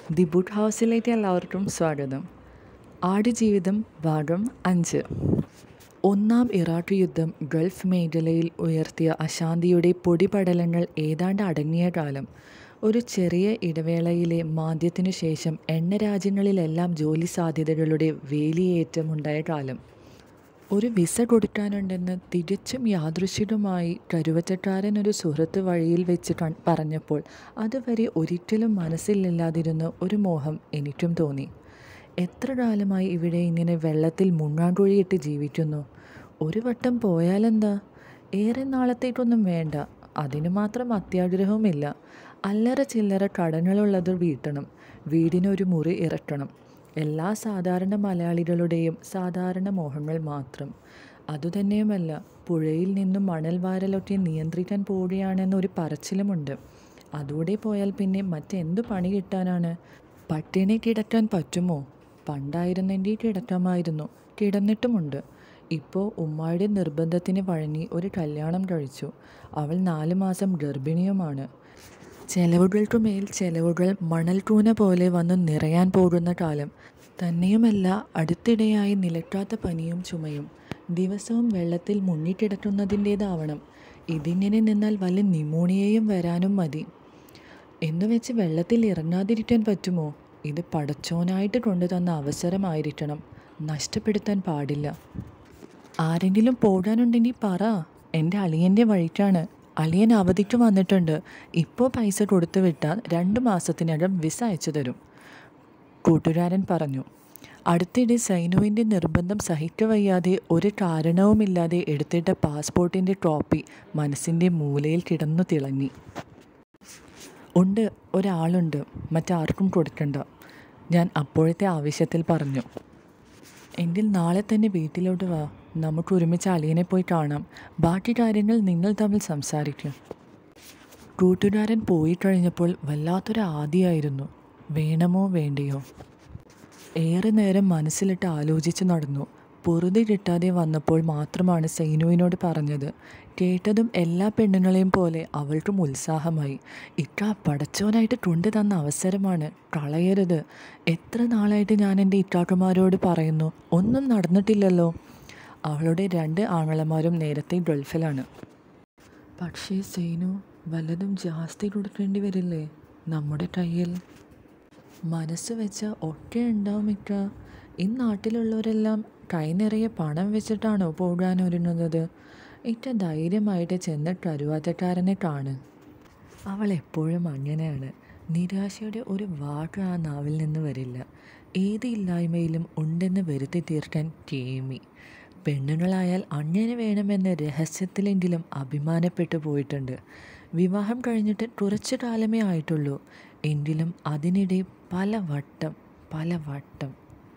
the ബുഡ് ഹൗസിലേക്ക് എല്ലാവർക്കും സ്വാഗതം ആടുജീവിതം ഭാഗം അഞ്ച് ഒന്നാം ഇറാഖ് യുദ്ധം ഗൾഫ് മേഖലയിൽ ഉയർത്തിയ അശാന്തിയുടെ പൊടിപടലങ്ങൾ ഏതാണ്ട് അടങ്ങിയ കാലം ഒരു ചെറിയ ഇടവേളയിലെ മാന്ദ്യത്തിനു ശേഷം എണ്ണ രാജ്യങ്ങളിലെല്ലാം ജോലി സാധ്യതകളുടെ വേലിയേറ്റമുണ്ടായ കാലം ഒരു വിസ കൊടുക്കാനുണ്ടെന്ന് തികച്ചും യാദൃശികമായി കരുവറ്റക്കാരൻ ഒരു സുഹൃത്ത് വഴിയിൽ വെച്ച് കൺ- പറഞ്ഞപ്പോൾ അതുവരെ ഒരിക്കലും മനസ്സിലില്ലാതിരുന്ന ഒരു മോഹം എനിക്കും തോന്നി എത്ര കാലമായി ഇവിടെ ഇങ്ങനെ വെള്ളത്തിൽ മുങ്ങാങ്കുഴിയിട്ട് ജീവിക്കുന്നു ഒരു വട്ടം പോയാലെന്താ ഏറെ നാളത്തേക്കൊന്നും വേണ്ട അതിന് മാത്രം അത്യാഗ്രഹവുമില്ല അല്ലറ ചില്ലറ കടങ്ങളുള്ളത് വീട്ടണം വീടിനൊരു മുറി ഇറക്കണം എല്ലാ സാധാരണ മലയാളികളുടെയും സാധാരണ മോഹങ്ങൾ മാത്രം അതുതന്നെയുമല്ല പുഴയിൽ നിന്നും മണൽ വാരലൊക്കെ നിയന്ത്രിക്കാൻ പോവുകയാണെന്നൊരു പറച്ചിലുമുണ്ട് അതോടെ പോയാൽ പിന്നെ മറ്റെന്തു പണി കിട്ടാനാണ് പട്ടിണി കിടക്കാൻ പറ്റുമോ പണ്ടായിരുന്നെങ്കിൽ കിടക്കാമായിരുന്നു കിടന്നിട്ടുമുണ്ട് ഇപ്പോൾ ഉമ്മായുടെ നിർബന്ധത്തിന് വഴങ്ങി ഒരു കല്യാണം കഴിച്ചു അവൾ നാല് മാസം ഗർഭിണിയുമാണ് ചെലവുകൾക്കു മേൽ ചെലവുകൾ മണൽക്കൂന പോലെ വന്നു നിറയാൻ പോകുന്ന കാലം തന്നെയുമല്ല അടുത്തിടെയായി നിലക്കാത്ത പനിയും ചുമയും ദിവസവും വെള്ളത്തിൽ മുങ്ങിക്കിടക്കുന്നതിൻ്റേതാവണം ഇതിങ്ങനെ നിന്നാൽ വല്ല നിമോണിയയും വരാനും മതി എന്നുവെച്ച് വെള്ളത്തിൽ ഇറങ്ങാതിരിക്കാൻ പറ്റുമോ ഇത് പടച്ചോനായിട്ട് കൊണ്ടുതന്ന അവസരമായിരിക്കണം നഷ്ടപ്പെടുത്താൻ പാടില്ല ആരെങ്കിലും പോകാനുണ്ടെങ്കിൽ പറ എൻ്റെ അളിയൻ്റെ വഴിക്കാണ് അളിയൻ അവധിക്ക് വന്നിട്ടുണ്ട് ഇപ്പോൾ പൈസ കൊടുത്തു വിട്ടാൽ രണ്ട് മാസത്തിനകം വിസ അയച്ചു തരും കൂട്ടുകാരൻ പറഞ്ഞു അടുത്തിടെ സൈനുവിൻ്റെ നിർബന്ധം സഹിക്കവയ്യാതെ ഒരു കാരണവുമില്ലാതെ എടുത്തിട്ട പാസ്പോർട്ടിൻ്റെ കോപ്പി മനസ്സിൻ്റെ മൂലയിൽ കിടന്നു തിളങ്ങി ഉണ്ട് ഒരാളുണ്ട് മറ്റാർക്കും കൊടുക്കണ്ട ഞാൻ അപ്പോഴത്തെ ആവശ്യത്തിൽ പറഞ്ഞു എങ്കിൽ നാളെ തന്നെ വീട്ടിലോട്ട് വാ നമുക്ക് ഒരുമിച്ച് അളിയനെ പോയി കാണാം ബാക്കി കാര്യങ്ങൾ നിങ്ങൾ തമ്മിൽ സംസാരിക്കും കൂട്ടുകാരൻ പോയി കഴിഞ്ഞപ്പോൾ വല്ലാത്തൊരു ആദിയായിരുന്നു വേണമോ വേണ്ടയോ ഏറെ നേരം മനസ്സിലിട്ട് ആലോചിച്ച് നടന്നു പൊറുതി കിട്ടാതെ വന്നപ്പോൾ മാത്രമാണ് സൈനുവിനോട് പറഞ്ഞത് കേട്ടതും എല്ലാ പെണ്ണുങ്ങളെയും പോലെ അവൾക്കും ഉത്സാഹമായി ഇക്ക പടച്ചോനായിട്ട് കൊണ്ടു തന്ന അവസരമാണ് കളയരുത് എത്ര നാളായിട്ട് ഞാൻ എൻ്റെ ഇക്കാക്കുമാരോട് പറയുന്നു ഒന്നും നടന്നിട്ടില്ലല്ലോ അവളുടെ രണ്ട് ആങ്ങളമാരും നേരത്തെ ഗൾഫിലാണ് പക്ഷേ സൈനു വല്ലതും ജാസ്തി കൊടുക്കേണ്ടി വരില്ലേ നമ്മുടെ കയ്യിൽ മനസ്സ് വെച്ച ഒക്കെ ഉണ്ടാവും ഇക്ക ഈ നാട്ടിലുള്ളവരെല്ലാം കൈ നിറയെ പണം വെച്ചിട്ടാണോ പോകാൻ ഒരുങ്ങുന്നത് ഇക്ക ധൈര്യമായിട്ട് ചെന്ന് കരുവാറ്റക്കാരനെ കാണ് അവൾ എപ്പോഴും അങ്ങനെയാണ് നിരാശയുടെ ഒരു വാക്ക് ആ നാവിൽ നിന്ന് വരില്ല ഏത് ഇല്ലായ്മയിലും ഉണ്ടെന്ന് വരുത്തി തീർക്കാൻ കേമി പെണ്ണുങ്ങളായാൽ അങ്ങനെ വേണമെന്ന് രഹസ്യത്തിലെങ്കിലും അഭിമാനപ്പെട്ടു പോയിട്ടുണ്ട് വിവാഹം കഴിഞ്ഞിട്ട് കുറച്ചു കാലമേ ആയിട്ടുള്ളൂ എങ്കിലും അതിനിടെ പല വട്ടം പല വട്ടം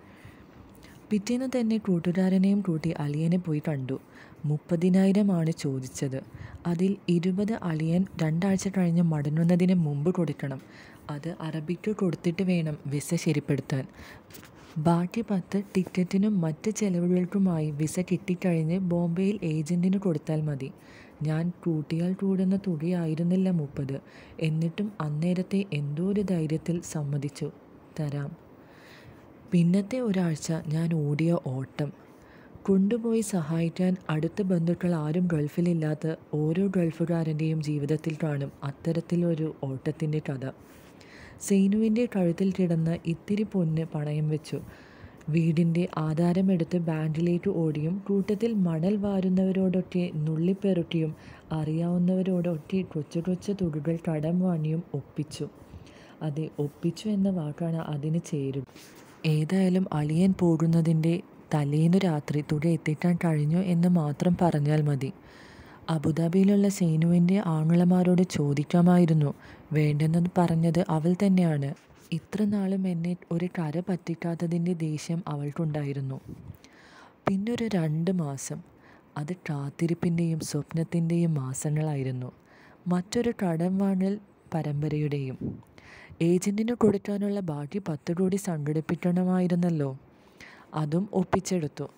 പിറ്റേന്ന് തന്നെ കൂട്ടുകാരനെയും കൂട്ടി അളിയനെ പോയി കണ്ടു മുപ്പതിനായിരമാണ് ചോദിച്ചത് അതിൽ ഇരുപത് അളിയൻ രണ്ടാഴ്ച കഴിഞ്ഞ് മടങ്ങുന്നതിന് മുമ്പ് കൊടുക്കണം അത് അറബിക്ക് കൊടുത്തിട്ട് വേണം വിസ ശരിപ്പെടുത്താൻ ബാക്കി പത്ത് ടിക്കറ്റിനും മറ്റ് ചെലവുകൾക്കുമായി വിസ കിട്ടിക്കഴിഞ്ഞ് ബോംബെയിൽ ഏജൻറ്റിന് കൊടുത്താൽ മതി ഞാൻ കൂട്ടിയാൽ കൂടുന്ന തുകയായിരുന്നില്ല മുപ്പത് എന്നിട്ടും അന്നേരത്തെ എന്തോ ഒരു ധൈര്യത്തിൽ സമ്മതിച്ചു തരാം പിന്നത്തെ ഒരാഴ്ച ഞാൻ ഓടിയ ഓട്ടം കൊണ്ടുപോയി സഹായിക്കാൻ അടുത്ത ബന്ധുക്കൾ ആരും ഗൾഫിലില്ലാത്ത ഓരോ ഗൾഫുകാരൻ്റെയും ജീവിതത്തിൽ കാണും അത്തരത്തിലൊരു ഓട്ടത്തിൻ്റെ കഥ സൈനുവിൻ്റെ കഴുത്തിൽ കിടന്ന ഇത്തിരി പൊന്ന് പണയം വെച്ചു വീടിൻ്റെ ആധാരമെടുത്ത് ബാങ്കിലേക്ക് ഓടിയും കൂട്ടത്തിൽ മണൽ വാരുന്നവരോടൊക്കെ നുള്ളിപ്പെറുട്ടിയും അറിയാവുന്നവരോടൊക്കെ കൊച്ചു കൊച്ചു തുകകൾ കടം വാങ്ങിയും ഒപ്പിച്ചു അതെ ഒപ്പിച്ചു എന്ന വാക്കാണ് അതിന് ചേരും ഏതായാലും അളിയൻ പോകുന്നതിൻ്റെ തലേന്നു രാത്രി തുക എത്തിക്കാൻ കഴിഞ്ഞു എന്ന് മാത്രം പറഞ്ഞാൽ മതി അബുദാബിയിലുള്ള സേനുവിൻ്റെ ആങ്ങളമാരോട് ചോദിക്കാമായിരുന്നു വേണ്ടെന്ന് പറഞ്ഞത് അവൾ തന്നെയാണ് ഇത്ര നാളും എന്നെ ഒരു കര പറ്റിക്കാത്തതിൻ്റെ ദേഷ്യം അവൾക്കുണ്ടായിരുന്നു പിന്നെ ഒരു രണ്ട് മാസം അത് കാത്തിരിപ്പിൻ്റെയും സ്വപ്നത്തിൻ്റെയും മാസങ്ങളായിരുന്നു മറ്റൊരു കടം വാങ്ങൽ പരമ്പരയുടെയും ഏജൻറ്റിന് കൊടുക്കാനുള്ള ബാക്കി പത്ത് കോടി സംഘടിപ്പിക്കണമായിരുന്നല്ലോ അതും ഒപ്പിച്ചെടുത്തു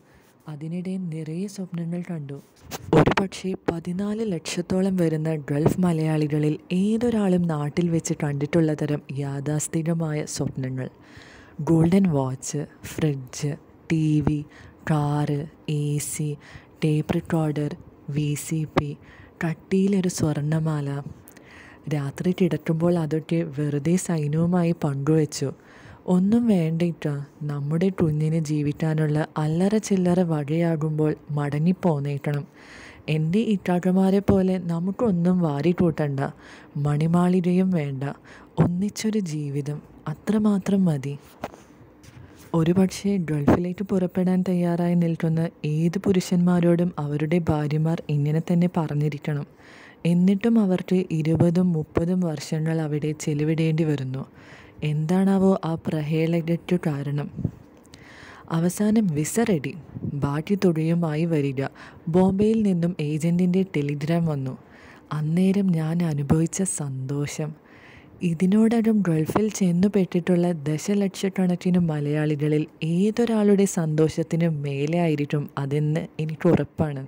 അതിനിടെ നിറയെ സ്വപ്നങ്ങൾ കണ്ടു ഒരു പക്ഷേ പതിനാല് ലക്ഷത്തോളം വരുന്ന ഗൾഫ് മലയാളികളിൽ ഏതൊരാളും നാട്ടിൽ വെച്ച് കണ്ടിട്ടുള്ള തരം യാഥാസ്ഥികമായ സ്വപ്നങ്ങൾ golden watch fridge T V car A C tape recorder V C P കട്ടിയിലൊരു സ്വർണ്ണമാല രാത്രി കിടക്കുമ്പോൾ അതൊക്കെ വെറുതെ സൈന്യവുമായി പങ്കുവച്ചു ഒന്നും വേണ്ടിട്ട നമ്മുടെ കുഞ്ഞിന് ജീവിക്കാനുള്ള അല്ലറ ചില്ലറ വകയാകുമ്പോൾ മടങ്ങിപ്പോന്നേക്കണം എൻ്റെ ഇറ്റാക്കന്മാരെ പോലെ നമുക്കൊന്നും വാരിക്കൂട്ടണ്ട മണിമാളികയും വേണ്ട ഒന്നിച്ചൊരു ജീവിതം അത്രമാത്രം മതി ഒരുപക്ഷെ ഗൾഫിലേക്ക് പുറപ്പെടാൻ തയ്യാറായി നിൽക്കുന്ന ഏത് പുരുഷന്മാരോടും അവരുടെ ഭാര്യമാർ ഇങ്ങനെ തന്നെ പറഞ്ഞിരിക്കണം എന്നിട്ടും അവർക്ക് ഇരുപതും മുപ്പതും വർഷങ്ങൾ അവിടെ ചെലവിടേണ്ടി വരുന്നു എന്താണാവോ ആ പ്രഹേളകയ്ക്കു കാരണം അവസാനം വിസ റെഡി ബാക്കി തുകയുമായി വരിക ബോംബെയിൽ നിന്നും ഏജൻറ്റിൻ്റെ ടെലിഗ്രാം വന്നു അന്നേരം ഞാൻ അനുഭവിച്ച സന്തോഷം ഇതിനോടകം ഗൾഫിൽ ചെന്നുപെട്ടിട്ടുള്ള ദശലക്ഷക്കണക്കിന് മലയാളികളിൽ ഏതൊരാളുടെ സന്തോഷത്തിന് മേലെ ആയിരിക്കും അതെന്ന് എനിക്ക് ഉറപ്പാണ്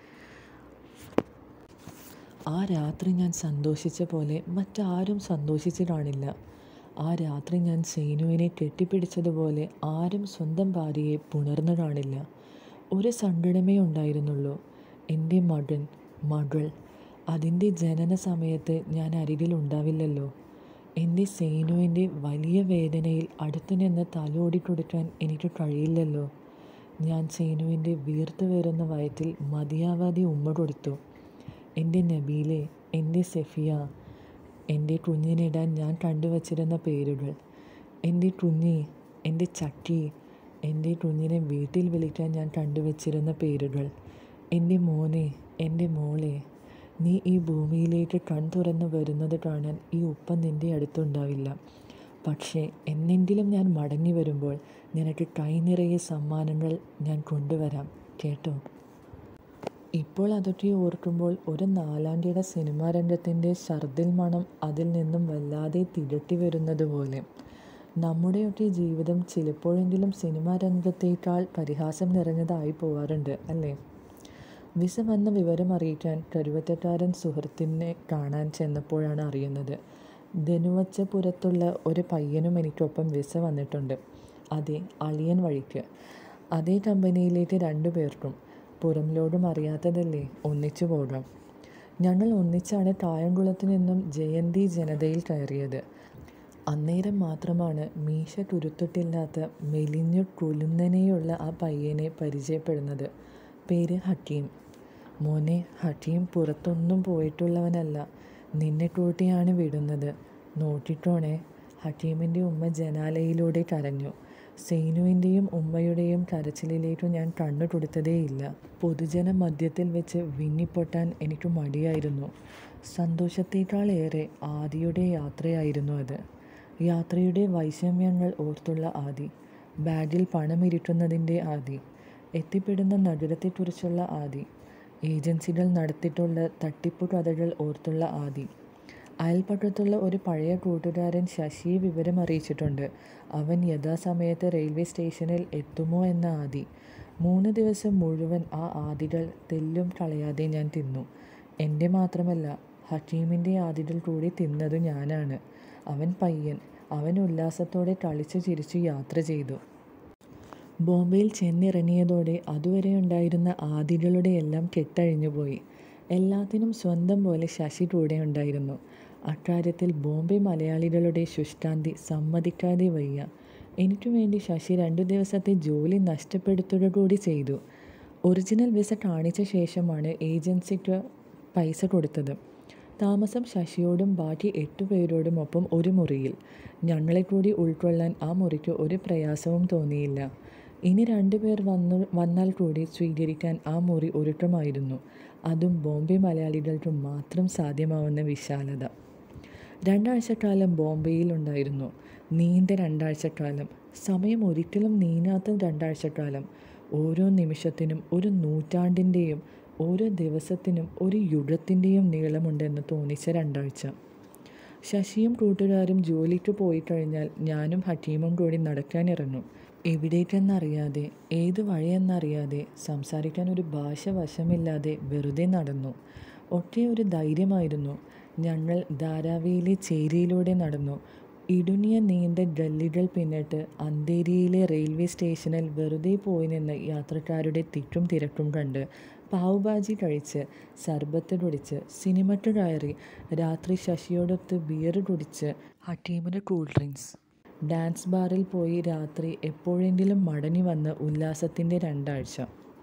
ആ രാത്രി ഞാൻ സന്തോഷിച്ച പോലെ മറ്റാരും സന്തോഷിച്ചു കാണില്ല ആ രാത്രി ഞാൻ സേനുവിനെ കെട്ടിപ്പിടിച്ചതുപോലെ ആരും സ്വന്തം ഭാര്യയെ പുണർന്നു കാണില്ല ഒരു സങ്കടമേ ഉണ്ടായിരുന്നുള്ളൂ എൻ്റെ മകൻ മകൾ അതിൻ്റെ ജനന സമയത്ത് ഞാൻ അരികിൽ ഉണ്ടാവില്ലല്ലോ എൻ്റെ സേനുവിൻ്റെ വലിയ വേദനയിൽ അടുത്തു നിന്ന് തലോടി കൊടുക്കാൻ എനിക്ക് കഴിയില്ലല്ലോ ഞാൻ സേനുവിൻ്റെ വീർത്തു വരുന്ന വയറ്റിൽ മതിയാവാതെ ഉമ്മ കൊടുത്തു എൻ്റെ നബീലെ എൻ്റെ സെഫിയ എൻ്റെ കുഞ്ഞിനിടാൻ ഞാൻ കണ്ടുവച്ചിരുന്ന പേരുകൾ എൻ്റെ കുഞ്ഞി എൻ്റെ ചക്കി എൻ്റെ കുഞ്ഞിനെ വീട്ടിൽ വിളിക്കാൻ ഞാൻ കണ്ടുവച്ചിരുന്ന പേരുകൾ എൻ്റെ മോനെ എൻ്റെ മോളെ നീ ഈ ഭൂമിയിലേക്ക് കൺ തുറന്നു വരുന്നത് കാണാൻ ഈ ഉപ്പ നിൻ്റെ അടുത്തുണ്ടാവില്ല പക്ഷേ എന്നെങ്കിലും ഞാൻ മടങ്ങി വരുമ്പോൾ നിനക്ക് കൈ നിറയെ സമ്മാനങ്ങൾ ഞാൻ കൊണ്ടുവരാം കേട്ടോ ഇപ്പോൾ അതൊക്കെ ഓർക്കുമ്പോൾ ഒരു നാലാണ്ടിട സിനിമാ രംഗത്തിൻ്റെ ഛർദിൽ മണം അതിൽ നിന്നും വല്ലാതെ തിരട്ടി വരുന്നത് പോലെ നമ്മുടെയൊക്കെ ജീവിതം ചിലപ്പോഴെങ്കിലും സിനിമാ രംഗത്തേക്കാൾ പരിഹാസം നിറഞ്ഞതായി പോവാറുണ്ട് അല്ലേ വിസ വന്ന വിവരം അറിയിക്കാൻ കരുവറ്റക്കാരൻ സുഹൃത്തിനെ കാണാൻ ചെന്നപ്പോഴാണ് അറിയുന്നത് ധനുവച്ചപുരത്തുള്ള ഒരു പയ്യനും എനിക്കൊപ്പം വിസ വന്നിട്ടുണ്ട് അതെ അളിയൻ വഴിക്ക് അതേ കമ്പനിയിലേക്ക് രണ്ടു പേർക്കും പുറം ലോഡും അറിയാത്തതല്ലേ ഒന്നിച്ചു പോകാം ഞങ്ങൾ ഒന്നിച്ചാണ് കായംകുളത്ത് നിന്നും ജയന്തി ജനതയിൽ കയറിയത് അന്നേരം മാത്രമാണ് മീശ കുരുത്തിട്ടില്ലാത്ത മെലിഞ്ഞു കുലുന്നനെയുള്ള ആ പയ്യനെ പരിചയപ്പെടുന്നത് പേര് ഹക്കീം മോനെ ഹക്കീം പുറത്തൊന്നും പോയിട്ടുള്ളവനല്ല നിന്നെ കൂട്ടിയാണ് വിടുന്നത് നോക്കിക്കോണേ ഹക്കീമിൻ്റെ ഉമ്മ ജനാലയിലൂടെ കരഞ്ഞു സൈനുവിൻ്റെയും ഉമ്മയുടെയും കരച്ചിലിലേക്ക് ഞാൻ കണ്ണു കൊടുത്തതേയില്ല പൊതുജന മധ്യത്തിൽ വെച്ച് വിങ്ങിപ്പൊട്ടാൻ എനിക്ക് മടിയായിരുന്നു സന്തോഷത്തേക്കാളേറെ ആദിയുടെ യാത്രയായിരുന്നു അത് യാത്രയുടെ വൈഷമ്യങ്ങൾ ഓർത്തുള്ള ആദി ബാഗിൽ പണമിരിക്കുന്നതിൻ്റെ ആദി എത്തിപ്പെടുന്ന നഗരത്തെക്കുറിച്ചുള്ള ആദി ഏജൻസികൾ നടത്തിയിട്ടുള്ള തട്ടിപ്പു കഥകൾ ഓർത്തുള്ള ആദി അയൽപ്പക്കത്തുള്ള ഒരു പഴയ കൂട്ടുകാരൻ ശശിയെ വിവരം അറിയിച്ചിട്ടുണ്ട് അവൻ യഥാസമയത്ത് റെയിൽവേ സ്റ്റേഷനിൽ എത്തുമോ എന്ന ആദി മൂന്ന് ദിവസം മുഴുവൻ ആ ആദികൾ തെല്ലും കളയാതെ ഞാൻ തിന്നു എൻ്റെ മാത്രമല്ല ഹക്കീമിൻ്റെ ആദികൾ കൂടി തിന്നത് ഞാനാണ് അവൻ പയ്യൻ അവൻ ഉല്ലാസത്തോടെ കളിച്ചു ചിരിച്ചു യാത്ര ചെയ്തു ബോംബെയിൽ ചെന്നിറങ്ങിയതോടെ അതുവരെ ഉണ്ടായിരുന്ന ആദികളുടെ എല്ലാം കെട്ടഴിഞ്ഞുപോയി എല്ലാത്തിനും സ്വന്തം പോലെ ശശി കൂടെ ഉണ്ടായിരുന്നു അക്കാര്യത്തിൽ ബോംബെ മലയാളികളുടെ ശുഷ്കാന്തി സമ്മതിക്കാതെ വയ്യ എനിക്കു വേണ്ടി ശശി രണ്ടു ദിവസത്തെ ജോലി നഷ്ടപ്പെടുത്തുക കൂടി ചെയ്തു ഒറിജിനൽ വിസ കാണിച്ച ശേഷമാണ് ഏജൻസിക്ക് പൈസ കൊടുത്തത് താമസം ശശിയോടും ബാക്കി എട്ടു പേരോടുമൊപ്പം ഒരു മുറിയിൽ ഞങ്ങളെ കൂടി ഉൾക്കൊള്ളാൻ ആ മുറിക്ക് ഒരു പ്രയാസവും തോന്നിയില്ല ഇനി രണ്ടുപേർ വന്നു വന്നാൽ കൂടി സ്വീകരിക്കാൻ ആ മുറി ഒരുക്കമായിരുന്നു അതും ബോംബെ മലയാളികൾക്ക് മാത്രം സാധ്യമാവുന്ന വിശാലത രണ്ടാഴ്ചക്കാലം ബോംബെയിലുണ്ടായിരുന്നു നീണ്ട രണ്ടാഴ്ചക്കാലം സമയം ഒരിക്കലും നീങ്ങാത്ത രണ്ടാഴ്ചക്കാലം ഓരോ നിമിഷത്തിനും ഒരു നൂറ്റാണ്ടിൻ്റെയും ഓരോ ദിവസത്തിനും ഒരു യുഗത്തിൻ്റെയും നീളമുണ്ടെന്ന് തോന്നിച്ച രണ്ടാഴ്ച ശശിയും കൂട്ടുകാരും ജോലിക്ക് പോയി കഴിഞ്ഞാൽ ഞാനും ഹക്കീമും കൂടി നടക്കാനിറങ്ങും എവിടേക്കെന്നറിയാതെ ഏത് വഴിയെന്നറിയാതെ സംസാരിക്കാൻ ഒരു ഭാഷ വശമില്ലാതെ വെറുതെ നടന്നു ഒക്കെ ഒരു ധൈര്യമായിരുന്നു ഞങ്ങൾ ധാരാവിയിലെ ചേരിയിലൂടെ നടന്നു ഇടുങ്ങിയ നീണ്ട ഗല്ലികൾ പിന്നിട്ട് അന്തേരിയിലെ റെയിൽവേ സ്റ്റേഷനിൽ വെറുതെ പോയി നിന്ന് യാത്രക്കാരുടെ തിക്കും തിരക്കും കണ്ട് പാവുഭാജി കഴിച്ച് സർബത്ത് കുടിച്ച് സിനിമയ്ക്ക് കയറി രാത്രി ശശിയോടൊത്ത് ബിയർ കുടിച്ച് ഹക്കീമിന് കൂൾ ഡ്രിങ്ക്സ് ഡാൻസ് ബാറിൽ പോയി രാത്രി എപ്പോഴെങ്കിലും മടങ്ങി വന്ന് ഉല്ലാസത്തിൻ്റെ രണ്ടാഴ്ച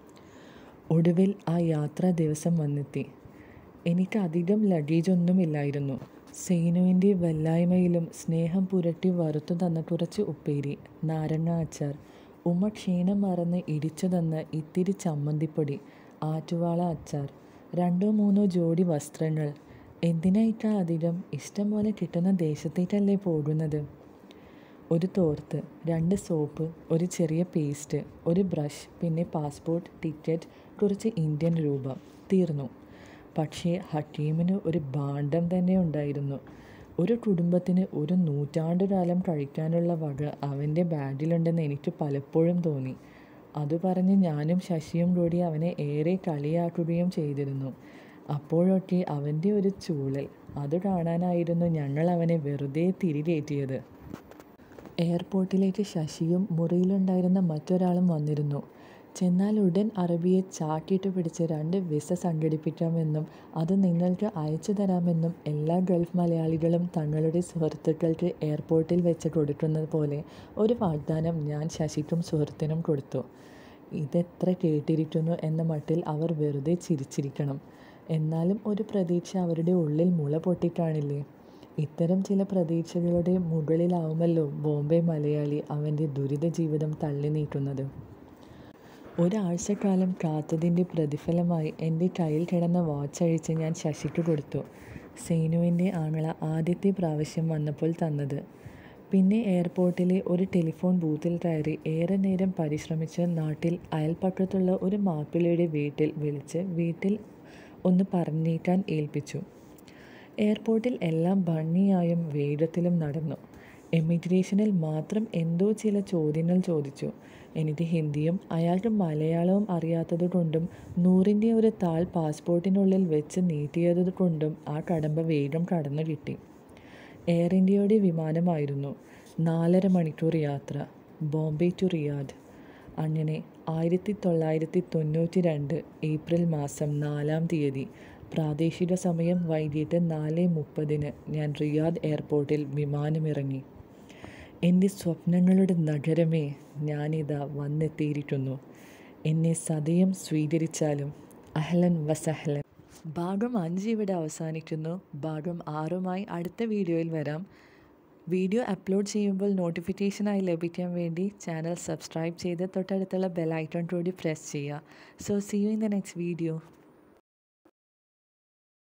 ഒടുവിൽ ആ യാത്രാ ദിവസം വന്നെത്തി എനിക്ക് അധികം ലഗേജൊന്നുമില്ലായിരുന്നു സേനുവിൻ്റെ വല്ലായ്മയിലും സ്നേഹം പുരട്ടി വറുത്തു തന്ന കുറച്ച് ഉപ്പേരി നാരങ്ങ അച്ചാർ ഉമ്മ ക്ഷീണം മറന്ന് ഇടിച്ചു തന്ന ഇത്തിരി ചമ്മന്തിപ്പൊടി ആറ്റുവാള അച്ചാർ രണ്ടോ മൂന്നോ ജോഡി വസ്ത്രങ്ങൾ എന്തിനായിട്ടാ അധികം ഇഷ്ടം പോലെ കിട്ടുന്ന ദേശത്തേക്കല്ലേ പോകുന്നത് ഒരു തോർത്ത് രണ്ട് സോപ്പ് ഒരു ചെറിയ പേസ്റ്റ് ഒരു ബ്രഷ് പിന്നെ പാസ്പോർട്ട് ടിക്കറ്റ് കുറച്ച് ഇന്ത്യൻ രൂപ തീർന്നു പക്ഷേ ഹക്കീമിന് ഒരു ഭാണ്ഡം തന്നെ ഉണ്ടായിരുന്നു ഒരു കുടുംബത്തിന് ഒരു നൂറ്റാണ്ട് കാലം കഴിക്കാനുള്ള വക അവൻ്റെ ബാഗിലുണ്ടെന്ന് എനിക്ക് പലപ്പോഴും തോന്നി അത് പറഞ്ഞ് ഞാനും ശശിയും കൂടി അവനെ ഏറെ കളിയാക്കുകയും ചെയ്തിരുന്നു അപ്പോഴൊക്കെ അവൻ്റെ ഒരു ചൂളൽ അത് കാണാനായിരുന്നു ഞങ്ങൾ അവനെ വെറുതെ തിരികേറ്റിയത് എയർപോർട്ടിലേക്ക് ശശിയും മുറിയിലുണ്ടായിരുന്ന മറ്റൊരാളും വന്നിരുന്നു ചെന്നാൽ ഉടൻ അറബിയെ ചാക്കിയിട്ട് പിടിച്ച് രണ്ട് വിസ സംഘടിപ്പിക്കാമെന്നും അത് നിങ്ങൾക്ക് അയച്ചു തരാമെന്നും എല്ലാ ഗൾഫ് മലയാളികളും തങ്ങളുടെ സുഹൃത്തുക്കൾക്ക് എയർപോർട്ടിൽ വെച്ച് കൊടുക്കുന്നത് പോലെ ഒരു വാഗ്ദാനം ഞാൻ ശശിക്കും സുഹൃത്തിനും കൊടുത്തു ഇതെത്ര കേട്ടിരിക്കുന്നു എന്ന മട്ടിൽ അവർ വെറുതെ ചിരിച്ചിരിക്കണം എന്നാലും ഒരു പ്രതീക്ഷ അവരുടെ ഉള്ളിൽ മുള പൊട്ടിക്കാണില്ലേ ഇത്തരം ചില പ്രതീക്ഷകളുടെ മുകളിലാവുമല്ലോ ബോംബെ മലയാളി അവൻ്റെ ദുരിത ജീവിതം തള്ളി നീക്കുന്നത് ഒരാഴ്ചക്കാലം കാത്തതിൻ്റെ പ്രതിഫലമായി എൻ്റെ കയ്യിൽ കിടന്ന വാച്ച് അഴിച്ച് ഞാൻ ശശിക്ക് കൊടുത്തു സേനുവിൻ്റെ ആങ്ങള ആദ്യത്തെ പ്രാവശ്യം വന്നപ്പോൾ തന്നത് പിന്നെ എയർപോർട്ടിലെ ഒരു ടെലിഫോൺ ബൂത്തിൽ കയറി ഏറെ നേരം പരിശ്രമിച്ച് നാട്ടിൽ അയൽപ്പക്കത്തുള്ള ഒരു മാപ്പിളയുടെ വീട്ടിൽ വിളിച്ച് വീട്ടിൽ ഒന്ന് പറഞ്ഞേക്കാൻ ഏൽപ്പിച്ചു എയർപോർട്ടിൽ എല്ലാം ഭംഗിയായും വേഗത്തിലും നടന്നു എമിഗ്രേഷനിൽ മാത്രം എന്തോ ചില ചോദ്യങ്ങൾ ചോദിച്ചു എനിക്ക് ഹിന്ദിയും അയാൾക്ക് മലയാളവും അറിയാത്തത് കൊണ്ടും നൂറിൻ്റെ ഒരു താൾ പാസ്പോർട്ടിനുള്ളിൽ വെച്ച് നീട്ടിയത് കൊണ്ടും ആ കടമ്പ വേഗം കടന്നു കിട്ടി എയർ ഇന്ത്യയുടെ വിമാനമായിരുന്നു നാലര മണിക്കൂർ യാത്ര ബോംബെ ടു റിയാദ് അങ്ങനെ ആയിരത്തി തൊള്ളായിരത്തി തൊണ്ണൂറ്റി രണ്ട് ഏപ്രിൽ മാസം നാലാം തീയതി പ്രാദേശിക സമയം വൈകിട്ട് നാല് മുപ്പതിന് ഞാൻ റിയാദ് എയർപോർട്ടിൽ വിമാനമിറങ്ങി എൻ്റെ സ്വപ്നങ്ങളുടെ നഗരമേ ഞാനിതാ വന്നെത്തിയിരിക്കുന്നു എന്നെ സദയം സ്വീകരിച്ചാലും അഹ്ലൻ വസഹ്ലൻ ഭാഗം അഞ്ച് ഇവിടെ അവസാനിക്കുന്നു ഭാഗം ആറുമായി അടുത്ത വീഡിയോയിൽ വരാം വീഡിയോ അപ്ലോഡ് ചെയ്യുമ്പോൾ നോട്ടിഫിക്കേഷനായി ലഭിക്കാൻ വേണ്ടി ചാനൽ സബ്സ്ക്രൈബ് ചെയ്ത് തൊട്ടടുത്തുള്ള ബെൽ ഐക്കൺ കൂടി പ്രസ് ചെയ്യുക so see you in the next video